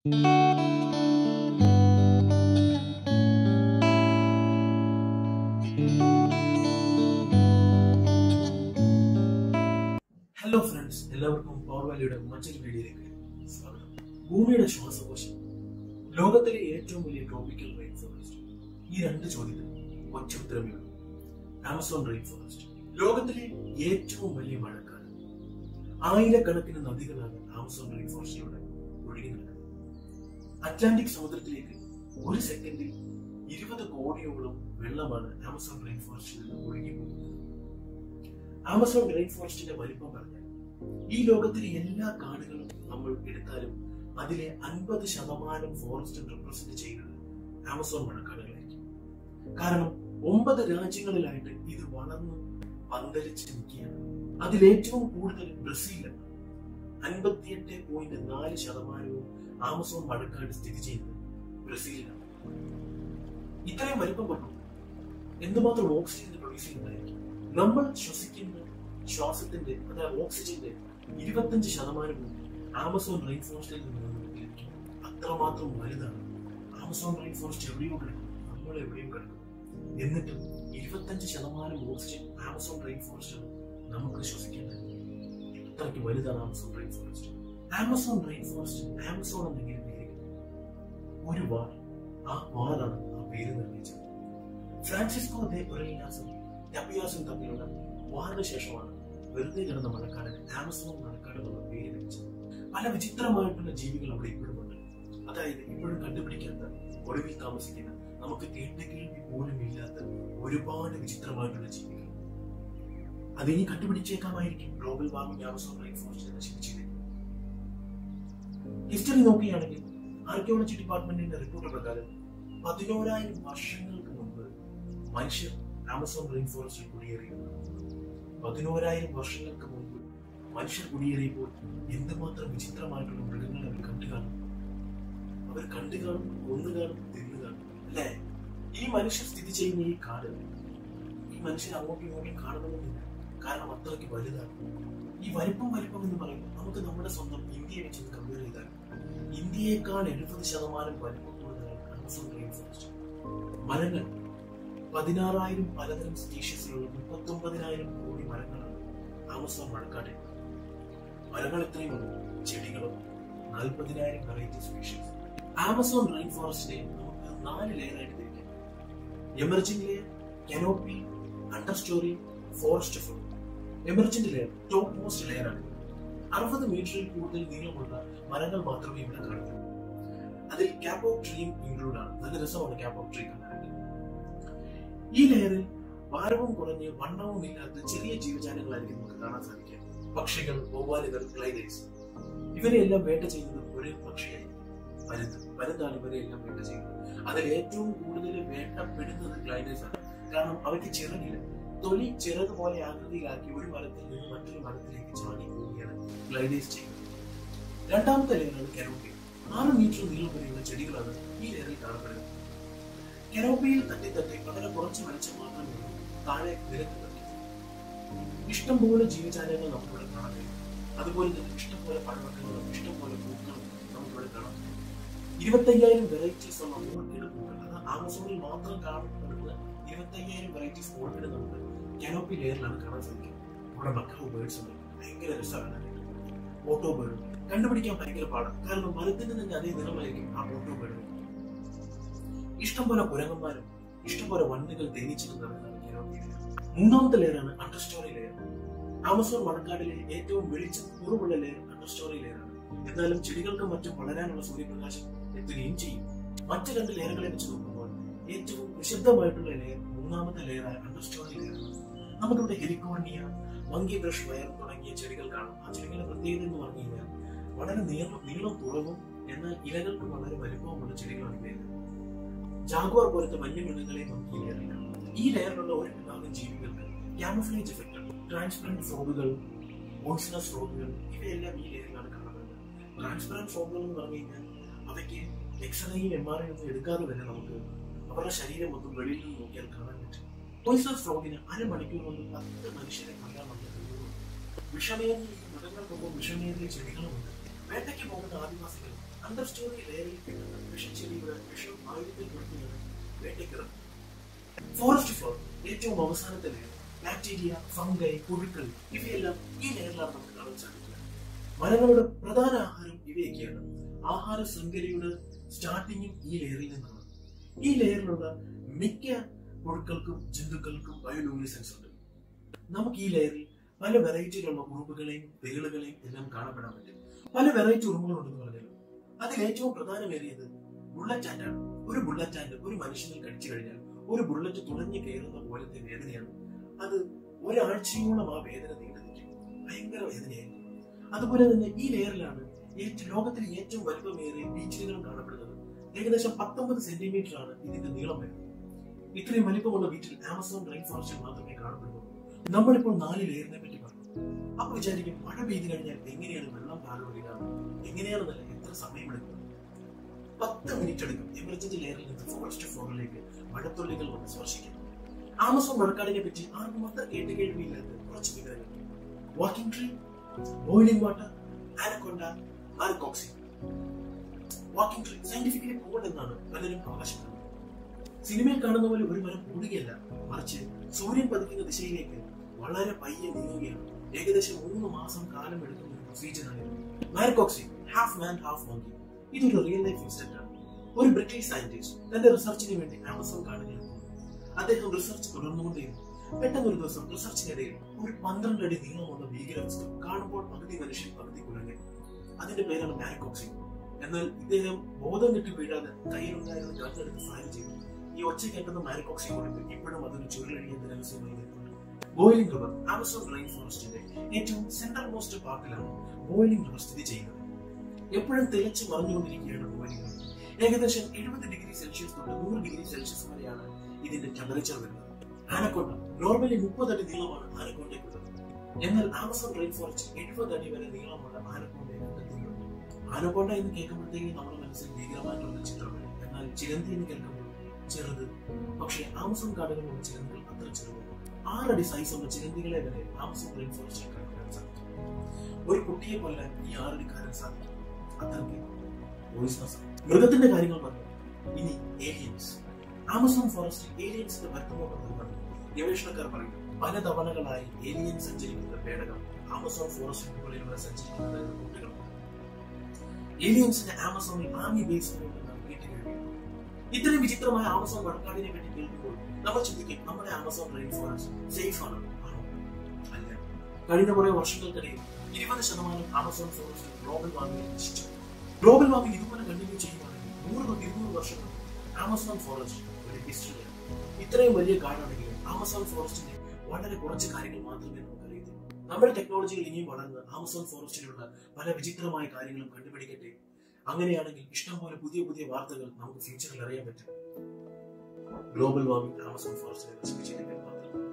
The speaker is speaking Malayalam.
ഹലോ ഫ്രണ്ട്സ് എല്ലാവർക്കും പവർ വാലിയുടെ മറ്റൊരു വീഡിയോയിലേക്ക് സ്വാഗതം ഭൂമിയുടെ ശ്വാസകോശം ലോകത്തിലെ ഏറ്റവും വലിയ ട്രോപ്പിക്കൽ റെയിൻ ഫോറസ്റ്റ് ഈ രണ്ട് ചോദ്യത്തിന് ഒറ്റ ഉത്തരമേ ഉള്ളൂ ആമസോൺ റെയിൻ ഫോറസ്റ്റ് ലോകത്തിലെ ഏറ്റവും വലിയ മഴക്കാലം ആയിരക്കണക്കിന് നദികളാണ് ആമസോൺ റെയിൻ ഫോറസ്റ്റിലൂടെ ഒഴുകി നടക്കുന്നത് അറ്റ്ലാന്റിക് സമുദ്രത്തിലേക്ക് ഒരു സെക്കൻഡിൽ ഇരുപത് കോടിയോളം വെള്ളമാണ് ആമസോൺ റെയിൻ ഫോറസ്റ്റിൽ നിന്ന് ഒഴുകി പോകുന്നത് ആമസോൺ റെയിൻ ഫോറസ്റ്റിന്റെ വലിപ്പം പറഞ്ഞാൽ ഈ ലോകത്തിലെ എല്ലാ കാടുകളും നമ്മൾ എടുത്താലും അതിലെ അൻപത് ശതമാനം ഫോറസ്റ്റ് റെപ്രസെന്റ് ചെയ്യുന്നത് ആമസോൺ മഴക്കാടുകളായിരിക്കും കാരണം ഒമ്പത് രാജ്യങ്ങളിലായിട്ട് ഇത് വളർന്ന് പന്തലിച്ച് നിൽക്കുകയാണ് അതിൽ ഏറ്റവും കൂടുതൽ ബ്രസീലാണ് അൻപത്തിയെട്ട് പോയിന്റ് നാല് ശതമാനവും ആമസോൺ മഴക്കാട് സ്ഥിതി ചെയ്യുന്നത് ബ്രസീലിലാണ് ഇത്രയും വലിപ്പം പറഞ്ഞു എന്തുമാത്രം ഓക്സിജൻ പ്രൊഡ്യൂസ് ചെയ്യുന്നതായിരിക്കും നമ്മൾ ശ്വസിക്കുന്ന ശ്വാസത്തിന്റെ അതായത് ഓക്സിജന്റെ ഇരുപത്തഞ്ച് ശതമാനവും ആമസോൺ റെയിൻ ഫോറസ്റ്റിൽ നിന്ന് നമുക്ക് ലഭിക്കും അത്രമാത്രം വലുതാണ് ആമസോൺ റെയിൻ ഫോറസ്റ്റ് എവിടെയോ കിടക്കും നമ്മൾ എവിടെയും കിടക്കും എന്നിട്ടും ഇരുപത്തഞ്ച് ശതമാനം ഓക്സിജൻ ആമസോൺ റെയിൻ ഫോറസ്റ്റ് നമുക്ക് ശ്വസിക്കേണ്ടത് അത്രയ്ക്ക് വലുതാണ് Amazon rain forest Amazon rain forest Amazon എന്നെങ്ങനെ പേര് ഒരു വാൾ ആ വാളാണ് ആ പേര് നിർമ്മിച്ചത് ഫ്രാൻസിസ്കോ ദേ ഒറേനാസും ടപ്പിയാസും തമ്മിലുള്ള വാറിന് ശേഷമാണ് വെറുതെ കിടന്ന മഴക്കാടിന് ആമസോൺ മഴക്കാട് എന്നുള്ള പേര് ലഭിച്ചത് പല വിചിത്രമായിട്ടുള്ള ജീവികൾ അവിടെ ഇപ്പോഴും ഉണ്ട് അതായത് ഇപ്പോഴും കണ്ടുപിടിക്കാത്ത ഒടുവിൽ താമസിക്കുന്ന നമുക്ക് കേട്ട കേൾവി പോലും ഇല്ലാത്ത ഒരുപാട് വിചിത്രമായിട്ടുള്ള ജീവികൾ അത് ഇനി കണ്ടുപിടിച്ചേക്കാമായിരിക്കും global warming Amazon rain forest നശിപ്പിച്ചത് ഹിസ്റ്ററി നോക്കുകയാണെങ്കിൽ ആർക്കിയോളജി ഡിപ്പാർട്ട്മെന്റിന്റെ റിപ്പോർട്ട് പ്രകാരം പതിനോരായിരം വർഷങ്ങൾക്ക് മുമ്പ് മനുഷ്യർ ആമസോൺ റെയിൻ ഫോറസ്റ്റിൽ കുടിയേറിയിരുന്നു പതിനോരായിരം വർഷങ്ങൾക്ക് മുമ്പ് മനുഷ്യർ കുടിയേറിയപ്പോൾ എന്തുമാത്രം വിചിത്രമായിട്ടുള്ള മൃഗങ്ങളെ അവർ കണ്ടു കാണും അവർ കണ്ടു കാണും കൊന്നു കാണും തിന്നു കാണും അല്ലേ ഈ മനുഷ്യർ സ്ഥിതി ചെയ്യുന്ന ഈ കാട് ഈ മനുഷ്യർ അങ്ങോട്ടും ഇങ്ങോട്ടും കാണണമെന്നില്ല കാരണം അത്രയ്ക്ക് വലുതാണ് ഈ വലിപ്പം വലിപ്പം എന്ന് പറയുമ്പോൾ നമുക്ക് നമ്മുടെ സ്വന്തം ഇന്ത്യയെ വെച്ച് കമ്പയർ ചെയ്താൽ ഇന്ത്യയേക്കാൾ എഴുപത് ശതമാനം വലിപ്പം കൂടുതലാണ് ആമസോൺ റെയിൻ ഫോറസ്റ്റ് മരങ്ങൾ പതിനാറായിരം പലതരം സ്പീഷീസിലുള്ള മുപ്പത്തൊമ്പതിനായിരം കോടി മരങ്ങളാണ് ആമസോൺ മഴക്കാട്ടിൽ മരങ്ങൾ എത്രയുമുണ്ട് ചെടികളും നാൽപ്പതിനായിരം വെറൈറ്റി സ്പീഷീസ് ആമസോൺ റെയിൻ ഫോറസ്റ്റിനെ നമുക്ക് നാല് ലെയർ ആയിട്ട് തിരിക്കാം emerging layer canopy understory forest floor emergent layer topmost layer ആണ് അറുപത് മീറ്ററിൽ കൂടുതൽ നീളമുള്ള മരങ്ങൾ മാത്രമേ ഇവിടെ കാണുന്നു അതിൽ ക്യാപ് ഓഫ് ട്രീയും ഇൻക്ലൂഡ് ആണ് നല്ല രസമാണ് ക്യാപ് ഓഫ് ട്രീ കാണാനായിട്ട് ഈ ലെയറിൽ ഭാരവും കുറഞ്ഞ് വണ്ണവും ഇല്ലാത്ത ചെറിയ ജീവജാലങ്ങളായിരിക്കും നമുക്ക് കാണാൻ സാധിക്കുക പക്ഷികൾ വവ്വാലുകൾ ഗ്ലൈഡേഴ്സ് ഇവരെയെല്ലാം വേട്ട ചെയ്യുന്നത് ഒരു പക്ഷിയായിരിക്കും പരുന്ത് പരുന്താണ് ഇവരെയെല്ലാം വേട്ട ചെയ്യുന്നത് അതിൽ ഏറ്റവും കൂടുതൽ വേട്ടപ്പെടുന്നത് ഗ്ലൈഡേഴ്സ് ആണ് കാരണം അവയ്ക്ക് ചിറകില്ല തൊലി ചിറക് പോലെ ആകൃതിയിലാക്കി ഒരു മരത്തിൽ നിന്ന് മറ്റൊരു മരത്തിലേക്ക് ചാടി പോവുകയാണ് ഗ്ലൈഡേഴ്സ് ചെയ്യുന്നത് രണ്ടാമത്തെ ലെയറാണ് കെറോപ്പി ആറ് മീറ്റർ നീളം വരെയുള്ള ചെടികളാണ് ഈ ലെയറിൽ കാണപ്പെടുന്നത് കെറോപ്പിയിൽ തട്ടി തട്ടി വളരെ കുറച്ച് വെളിച്ചം മാത്രമേ താഴെ നിരക്ക് ഇഷ്ടംപോലെ ജീവജാലങ്ങൾ നമുക്കിവിടെ കാണാൻ കഴിയും അതുപോലെ തന്നെ ഇഷ്ടംപോലെ പഴവർഗ്ഗങ്ങളും ഇഷ്ടംപോലെ പൂക്കളും നമുക്കിവിടെ കാണാൻ കഴിയും ഇരുപത്തയ്യായിരം വെറൈറ്റീസ് ഉള്ള ഓർക്കിഡ് പൂക്കൾ അത് ആമസോണിൽ മാത്രം കാണപ്പെടുന്ന ഇരുപത്തയ്യായിരം വെറൈറ്റീസ് ഓർക്കിഡ് നമുക്ക് കനോപ്പി ലെയറിലാണ് കാണാൻ സാധിക്കും ഇവിടെ മക്കാവ് ബേർഡ്സ് ഉണ്ട് ഭയങ്കര രസമാണ് ഓട്ടോ ബേർഡ് കണ്ടുപിടിക്കാൻ ഭയങ്കര പാടാണ് കാരണം മരത്തിന് തന്നെ അതേ നിറമായിരിക്കും ആ ഓട്ടോ ബേർഡ് ഇഷ്ടംപോലെ കുരങ്ങന്മാരും ഇഷ്ടംപോലെ വണ്ടുകൾ തേനീച്ചകൾ നടന്നതാണ് കനോപ്പി ലെയർ മൂന്നാമത്തെ ലെയറാണ് അണ്ടർ സ്റ്റോറി ലെയർ ആമസോൺ മഴക്കാടിലെ ഏറ്റവും വെളിച്ചം കുറവുള്ള ലെയർ അണ്ടർ സ്റ്റോറി ലെയറാണ് എന്നാലും ചെടികൾക്കും മറ്റും വളരാനുള്ള സൂര്യപ്രകാശം എത്തുകയും ചെയ്യും മറ്റു രണ്ട് ലെയറുകളെ വെച്ച് നോക്കുമ്പോൾ ഏറ്റവും നിശബ്ദമായിട്ടുള്ള ലെയർ മൂന്നാമത്തെ ലെയറായ അണ്ടർ സ്റ്റോറി ലെയർ നമുക്കിവിടെ ഹെലിക്കോണിയ മങ്കി ബ്രഷ് വയർ തുടങ്ങിയ ചെടികൾ കാണാം ആ ചെടികളുടെ പ്രത്യേകത എന്ന് പറഞ്ഞു കഴിഞ്ഞാൽ വളരെ നീളം നീളം കുറവും എന്നാൽ ഇലകൾക്ക് വളരെ വലുപ്പവുമുള്ള ചെടികളാണ് ഇവയിൽ ജാഗ്വാർ പോലത്തെ വന്യമൃഗങ്ങളെ നമുക്ക് ഈ ലെയറിൽ കാണാം ഈ ലെയറിലുള്ള ഒരു വിഭാഗം ജീവികൾക്ക് ക്യാമഫ്ലേജ് എഫക്റ്റ് ഉണ്ട് ട്രാൻസ്പെറന്റ് ഫ്രോഗുകൾ ഓൺസിനസ് ഫ്രോഗുകൾ ഇവയെല്ലാം ഈ ലെയറിലാണ് കാണപ്പെടുന്നത് ട്രാൻസ്പെറന്റ് ഫ്രോഗുകൾ എന്ന് പറഞ്ഞു കഴിഞ്ഞാൽ അവയ്ക്ക് എക്സ്റേയും എം ആർ ഐ ഒന്നും എടുക്കാതെ തന്നെ നമുക്ക് അവരുടെ ശരീരം മൊത്തം വെളിയിൽ നിന്ന് നോക്കിയാൽ കാണാൻ പറ്റും ഓയിസസ് ഫ്രോഗിന് അരമണിക്കൂർ കൊണ്ട് പത്ത് മനുഷ്യരെ കൊല്ലാനുള്ള കഴിവുണ്ട് വിഷമേറിയ ഈ മൃഗങ്ങൾക്കൊപ്പം വിഷമേറിയ ചെടികളുമുണ്ട് വേട്ടയ്ക്ക് പോകുന്ന ആദിവാസികൾ അണ്ടർ സ്റ്റോറി ലെയറിൽ കിട്ടുന്ന വിഷച്ചെടിയുടെ വിഷം ആയുധത്തിൽ കൊടുക്കുന്നത് വേട്ടയ്ക്കിറങ്ങും ഫോറസ്റ്റ് ഫ്ലോർ ഏറ്റവും അവസാനത്തെ ലെയർ ബാക്ടീരിയ ഫംഗൈ പുഴുക്കൾ ഇവയെല്ലാം ഈ ലെയറിലാണ് നമുക്ക് കാണാൻ സാധിക്കുക മരങ്ങളുടെ പ്രധാന ആഹാരം ഇവയൊക്കെയാണ് ആഹാര ശൃംഖലയുടെ സ്റ്റാർട്ടിങ്ങും ഈ ലെയറിൽ നിന്നാണ് ഈ ലെയറിലുള്ള മിക്ക പുഴുക്കൾക്കും ജന്തുക്കൾക്കും ബയോലൂമിനിസൻസ് ഉണ്ട് നമുക്ക് ഈ ലെയറിൽ പല വെറൈറ്റിയിലുള്ള ഉറുമ്പുകളെയും തേളുകളെയും എല്ലാം കാണപ്പെടാൻ പറ്റും പല വെറൈറ്റി ഉറുമ്പുകളുണ്ടെന്ന് പറഞ്ഞല്ലോ അതിൽ ഏറ്റവും പ്രധാനമേറിയത് ബുള്ളറ്റ് ആൻഡാണ് ഒരു ബുള്ളറ്റ് ആൻഡ് ഒരു മനുഷ്യനെ കടിച്ചു കഴിഞ്ഞാൽ ഒരു ബുള്ളറ്റ് തുളഞ്ഞു കയറുന്ന പോലത്തെ വേദനയാണ് അത് ഒരാഴ്ചയോളം ആ വേദന നീണ്ടു നിൽക്കും ഭയങ്കര വേദനയായിരിക്കും അതുപോലെ തന്നെ ഈ ലെയറിലാണ് ഏറ്റവും ലോകത്തിലെ ഏറ്റവും വലുപ്പമേറിയ ബീച്ചിലുകളും കാണപ്പെടുന്നത് ഏകദേശം പത്തൊമ്പത് സെന്റിമീറ്റർ ആണ് ഇതിന്റെ നീളം വരുന്നത് ഇത്രയും വലിപ്പമുള്ള ബീച്ചിൽ ആമസോൺ റെയിൻ ഫോറസ്റ്റിൽ മാത്രമേ കാണപ്പെടുന്നുള്ളൂ നമ്മളിപ്പോൾ നാല് ലെയറിനെ പറ്റി പറഞ്ഞു അപ്പൊ വിചാരിക്കും മഴ പെയ്തു കഴിഞ്ഞാൽ എങ്ങനെയാണ് വെള്ളം പാടുവരിക എങ്ങനെയാണെന്നല്ല എത്ര സമയമെടുക്കും പത്ത് മിനിറ്റ് എടുക്കും എമർജൻസി ലെയറിൽ നിന്ന് ഫോറസ്റ്റ് ഫ്ലോറിലേക്ക് മഴത്തുള്ളികൾ വന്ന് സ്പർശിക്കും ആമസോൺ മഴക്കാടിനെ പറ്റി ആർക്കും അത്ര കേട്ട് കേൾവിയില്ലാത്ത കുറച്ച് വിവരങ്ങൾ walking tree boiling water anaconda ആർക്കോക്സി വാക്കിംഗ് ട്രീ സയന്റിഫിക്കലി കോൾഡ് എന്നാണ് പലരും അവകാശപ്പെടുന്നത് സിനിമയിൽ കാണുന്ന പോലെ ഒരു മരം കൂടുകയല്ല മറിച്ച് സൂര്യൻ പതിക്കുന്ന ദിശയിലേക്ക് വളരെ പയ്യെ നീങ്ങുകയാണ് ഏകദേശം മൂന്ന് മാസം കാലം എടുക്കുന്ന ഒരു പ്രൊസീജിയറാണ് മാർക്കോക്സി ഹാഫ് മാൻ ഹാഫ് മോങ്കി ഇതൊരു റിയൽ ലൈഫ് ഇൻസിഡന്റ് ആണ് ഒരു ബ്രിട്ടീഷ് സയന്റിസ്റ്റ് തന്റെ റിസർച്ചിന് വേണ്ടി ആമസോൺ കാടുകളിൽ പോയി അദ്ദേഹം റിസർച്ച് തുടർന്നുകൊണ്ടേയിരുന്നു പെട്ടെന്ന് ഒരു ദിവസം റിസർച്ചിനിടയിൽ ഒരു പന്ത്രണ്ട് അടി നീളമുള്ള ഭീകര വസ്തു കാണുമ്പോൾ പകുതി മനുഷ്യൻ പകുതി കുരങ്ങൻ അതിന്റെ പേരാണ് മാരിക്കോക്സി എന്നാൽ ഇദ്ദേഹം ബോധം കെട്ടി വീഴാതെ കയ്യിലുണ്ടായിരുന്ന ഗണ്ണെടുത്ത് ഫയർ ചെയ്തു ഈ ഒച്ച കേട്ടത് മാരിക്കോക്സി കൊടുത്ത് ഇപ്പോഴും അതൊരു ചുരുളഴിയുന്ന രഹസ്യമായി നിൽക്കുന്നു ബോയിലിംഗ് റിവർ ആമസോൺ റെയിൻ ഫോറസ്റ്റിന്റെ ഏറ്റവും സെൻട്രൽ മോസ്റ്റ് പാർട്ടിലാണ് ബോയിലിംഗ് റിവർ സ്ഥിതി ചെയ്യുന്നത് എപ്പോഴും തിളച്ച് മറിഞ്ഞുകൊണ്ടിരിക്കുകയാണ് ബോയിലിംഗ് റിവർ ഏകദേശം എഴുപത് ഡിഗ്രി സെൽഷ്യസ് തൊട്ട് നൂറ് ഡിഗ്രി സെൽഷ്യസ് വരെയാണ് ഇതിന്റെ ടെമ്പറേച്ചർ വരുന്നത് ആനക്കൊണ്ട നോർമലി മുപ്പത് അടി നീളമാണ് ആനക്കൊണ്ടയ്ക്കുള്ളത് എന്നാൽ ആമസോൺ റെയിൻ ഫോറസ്റ്റ് എഴുപത് അടി വരെ നീളമുള്ള ആനക്കൊണ്ടയെ കണ്ടെത്തിയിട്ടുണ്ട് ആനക്കൊണ്ട എന്ന് കേൾക്കുമ്പോഴത്തേക്കും നമ്മുടെ മനസ്സിൽ ഭീകരമായിട്ടുള്ള ചിത്രമാണ് എന്നാൽ ചിരന്തി എന്ന് കേൾക്കുമ്പോൾ ചെറുത് പക്ഷേ ആമസോൺ കാടുകളിലുള്ള ചിരന്തികൾ അത്ര ചെറുത് ആറടി സൈസുള്ള ചിരന്തികളെ വരെ ആമസോൺ റെയിൻ ഫോറസ്റ്റിൽ കണ്ടുപിടിക്കാൻ സാധിക്കും ഒരു കുട്ടിയെ കൊല്ലാൻ ഈ ആറടിക്കാരൻ സാധിക്കും അത്രയ്ക്ക് പോയിസണസ് മൃഗത്തിന്റെ കാര്യങ്ങൾ പറഞ്ഞു ഇനി ഏലിയൻസ് ആമസോൺ ഫോറസ്റ്റിൽ ഏലിയൻസിന്റെ വരുത്തുന്നുണ്ടെന്ന് ഗവേഷണക്കാർ പറയും പല തവണകളായി ഏലിയൻ സഞ്ചരിക്കുന്ന പേടകം ആമസോൺ ഫോറസ്റ്റിന് മുകളിലൂടെ സഞ്ചരിക്കുന്നത് കുട്ടികളുണ്ട് ഏലിയൻസിന്റെ ആമസോണിൽ ആർമി ബേസ് ഉണ്ടെന്നാണ് കേട്ടുകഴിഞ്ഞു ഇത്രയും വിചിത്രമായ ആമസോൺ വടക്കാടിനെ പറ്റി കേൾക്കുമ്പോൾ നമ്മൾ ചിന്തിക്കും നമ്മുടെ ആമസോൺ റെയിൻ ഫോറസ്റ്റ് സേഫ് ആണ് ആണോ അല്ല കഴിഞ്ഞ കുറെ വർഷങ്ങൾക്കിടയിൽ ഇരുപത് ശതമാനം ആമസോൺ ഫോറസ്റ്റ് ഗ്ലോബൽ വാർമിംഗ് നശിച്ചു ഗ്ലോബൽ വാർമിംഗ് ഇതുപോലെ കണ്ടിന്യൂ ചെയ്യുവാണെങ്കിൽ നൂറ് തൊട്ട് ഇരുന്നൂറ് വർഷം കൊണ്ട് ആമസോൺ ഫോറസ്റ്റ് ഒരു ഹിസ്റ്ററിയാണ് ഇത്രയും വലിയ കാടാണെങ്കിലും ആമസോൺ ഫോറസ്റ്റിന്റെ വളരെ കുറച്ച് കാര്യങ്ങൾ മാത്രമേ നമുക്ക് അറിയത്തുള്ളൂ നമ്മുടെ ടെക്നോളജികൾ ഇനിയും വളർന്ന് ആമസോൺ ഫോറസ്റ്റിലുള്ള പല വിചിത്രമായ കാര്യങ്ങളും കണ്ടുപിടിക്കട്ടെ അങ്ങനെയാണെങ്കിൽ ഇഷ്ടംപോലെ പുതിയ പുതിയ വാർത്തകൾ നമുക്ക് ഫ്യൂച്ചറിൽ അറിയാൻ പറ്റും ഗ്ലോബൽ വാർമിംഗ് ആമസോൺ ഫോറസ്റ്റിനെ നശിപ്പിച്ചിരിക്കാൻ മാത്രം